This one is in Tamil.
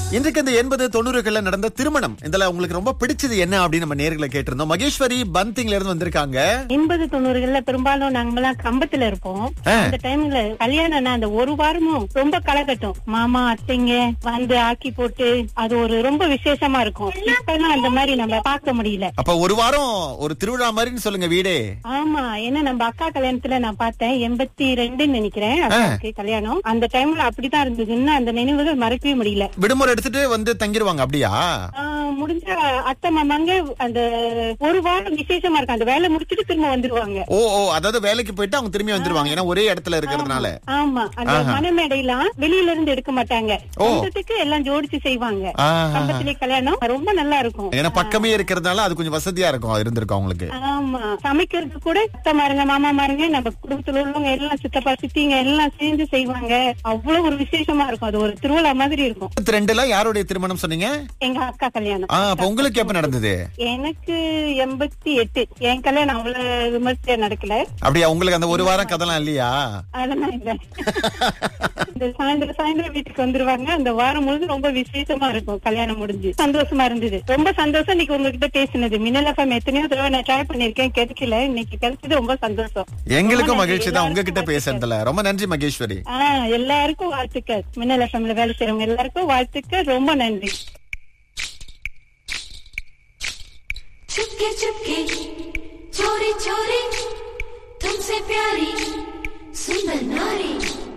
இன்றைக்கு இந்த எண்பது தொண்ணூறுகள்ல நடந்த திருமணம் இதுல உங்களுக்கு ரொம்ப பிடிச்சது என்ன அப்படின்னு நம்ம நேர்களை கேட்டிருந்தோம் மகேஸ்வரி பந்திங்ல இருந்து வந்திருக்காங்க எண்பது தொண்ணூறுகள்ல பெரும்பாலும் நாங்கெல்லாம் கம்பத்துல இருப்போம் ஆ. அந்த டைம்ல கல்யாணம்னா அந்த ஒரு வாரமும் ரொம்ப களைகட்டும் மாமா அத்தைங்க வந்து ஆக்கி போட்டு அது ஒரு ரொம்ப விசேஷமா இருக்கும் இப்பெல்லாம் அந்த மாதிரி நம்ம பார்க்க முடியல அப்ப ஒரு வாரம் ஒரு திருவிழா மாதிரின்னு சொல்லுங்க வீடே ஆமா ஏன்னா நம்ம அக்கா கல்யாணத்துல நான் பார்த்தேன் எண்பத்தி ரெண்டுன்னு நினைக்கிறேன் அக்காவுக்கு கல்யாணம் அந்த டைம்ல அப்படிதான் இருந்தது இன்னும் அந்த நினைவுகள் மறக்கவே முடியல விடுமுறை எடுத்துட்டு வந்து தங்கிருவாங்க அப்படியா ஆ, முடிஞ்ச அத்தை மாமாங்க அந்த ஒரு வாரம் விசேஷமா இருக்கும் அந்த வேலை முடிச்சிட்டு திரும்ப வந்துருவாங்க ஓ ஓ அதாவது வேலைக்கு போயிட்டு அவங்க திரும்பி வந்துருவாங்க ஏன்னா ஒரே இடத்துல இருக்கிறதுனால ஆமா அந்த மனமேடையெல்லாம் வெளியில இருந்து எடுக்க மாட்டாங்க சொந்தத்துக்கு எல்லாம் ஜோடிச்சு செய்வாங்க ஆஹா. கம்பத்திலே கல்யாணம் ரொம்ப நல்லா இருக்கும் ஏன்னா பக்கமே இருக்கிறதுனால அது கொஞ்சம் வசதியா இருக்கும் இருந்திருக்கும் அவங்களுக்கு ஆமா சமைக்கிறது கூட அத்தை மாருங்க மாமா மாருங்க நம்ம குடும்பத்துல உள்ளவங்க எல்லாம் சித்தப்பா சித்திங்க எல்லாம் சேர்ந்து செய்வாங்க அவ்வளவு ஒரு விசேஷமா இருக்கும் அது ஒரு திருவிழா மாதிரி இருக்கும் இருபத்தி ரெண்டுல யாருடைய திருமணம் சொன்னீங்க எங்க அக்கா கல்யாணம் ஆ அப்ப உங்களுக்கு எப்ப நடந்தது எனக்கு எண்பத்தி எட்டு என் கல்யாணம் அவ்வளவு விமர்சையா நடக்கல அப்படியா உங்களுக்கு அந்த ஒரு வாரம் கதெல்லாம் இல்லையா அதெல்லாம் இல்ல இந்த சாயந்தரம் சாயந்தரம் வீட்டுக்கு வந்துருவாங்க அந்த வாரம் முழுது ரொம்ப விசேஷமா இருக்கும் கல்யாணம் முடிஞ்சு சந்தோஷமா இருந்தது ரொம்ப சந்தோஷம் இன்னைக்கு உங்ககிட்ட பேசினது மின்னல் எஃப்எம் எத்தனையோ தடவை நான் ட்ரை பண்ணிருக்கேன் கிடைக்கல இன்னைக்கு கிடைச்சது ரொம்ப சந்தோஷம் எங்களுக்கும் ரொம்ப மகிழ்ச்சி தான் நன்றி. உங்ககிட்ட எல்லாருக்கும் பேசுறதுல ரொம்ப நன்றி மகேஸ்வரி ஆஹ் எல்லாருக்கும் வாழ்த்துக்கள் மின்னல் எஃப்எம்ல வேலை செய்யறவங்க எல்லாருக்கும் வாழ்த்துக்கள் ரொம்ப நன்றி चुपके चुपके चोरी चोरी तुमसे प्यारी सुंदर नारी